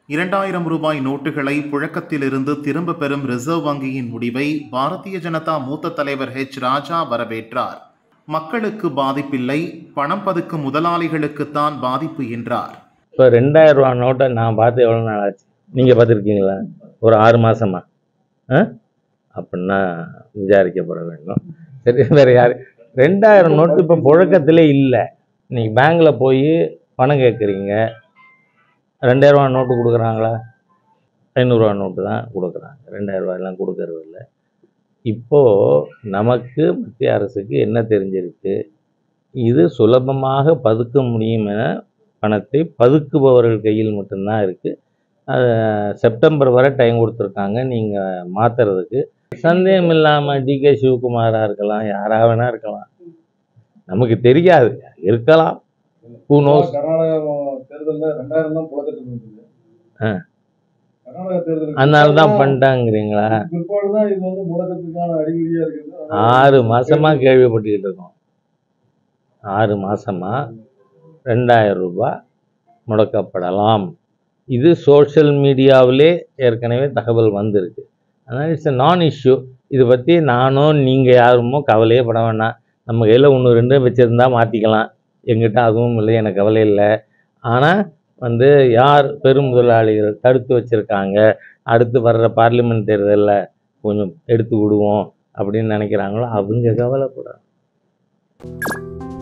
இரண்டாயிரம் ரூபாய் நோட்டுகளை புழக்கத்திலிருந்து திரும்ப பெறும் ரிசர்வ் வங்கியின் முடிவை பாரதிய ஜனதா மூத்த தலைவர் ஹெச் ராஜா வரவேற்றார் மக்களுக்கு பாதிப்பில்லை பணம் பதுக்கும் முதலாளிகளுக்குத்தான் பாதிப்பு என்றார் இப்போ ரெண்டாயிரம் ரூபா நோட்டை நான் பார்த்து எவ்வளோ நாள் ஆச்சு நீங்கள் பார்த்துருக்கீங்களா ஒரு ஆறு மாசமா ஆ அப்படின்னா விசாரிக்கப்பட வேண்டும் சரி வேறு யார் ரெண்டாயிரம் நோட்டு இப்போ புழக்கத்திலே இல்லை நீங்கள் பேங்க்கில் போய் பணம் கேட்குறீங்க ரெண்டாயிரம் ரூபா நோட்டு கொடுக்குறாங்களா ஐநூறுரூவா நோட்டு தான் கொடுக்குறாங்க ரெண்டாயிரம் ரூபாயெல்லாம் கொடுக்கறது இல்லை இப்போது நமக்கு மத்திய அரசுக்கு என்ன தெரிஞ்சிருக்கு இது சுலபமாக பதுக்க முடியும் என பணத்தை பதுக்குபவர்கள் கையில் மட்டும்தான் இருக்குது செப்டம்பர் வரை டைம் கொடுத்துருக்காங்க நீங்கள் மாற்றுறதுக்கு சந்தேகம் இல்லாமல் டிகே சிவகுமாராக இருக்கலாம் யாராக வேணா இருக்கலாம் நமக்கு தெரியாது இருக்கலாம் Who knows? கர்நாடகா தேர்தல்ல ரெண்டாயிரம் தான் புழக்கத்துக்கு இருந்தது ஆ. கர்நாடகா தேர்தல் அதனால தான் பண்ணிட்டாங்கிறீங்களா பிற்பாடுதான் இது வந்து முடக்கத்துக்கான அறிகுறியா இருக்குது ஆறு மாசமா கேள்விப்பட்டுக்கிட்டு இருக்கோம் ஆறு மாசமா ரெண்டாயிரம் ரூபாய் முடக்கப்படலாம் இது சோஷியல் மீடியாவிலே ஏற்கனவே தகவல் வந்திருக்கு அதனால் இட்ஸ் நான் இஷ்யூ இதை பற்றி நானோ நீங்கள் யாருமோ கவலையே பட வேணாம் நம்ம கையில் ஒன்று ரெண்டு வச்சுருந்தா மாற்றிக்கலாம் எங்கிட்ட அதுவும் இல்லை எனக்கு கவலை இல்லை ஆனால் வந்து யார் பெரும் முதலாளிகள் தடுத்து வச்சுருக்காங்க அடுத்து வர்ற பார்லிமெண்ட் தேர்தலில் கொஞ்சம் எடுத்து விடுவோம் அப்படின்னு நினைக்கிறாங்களோ அவங்க கவலைப்பட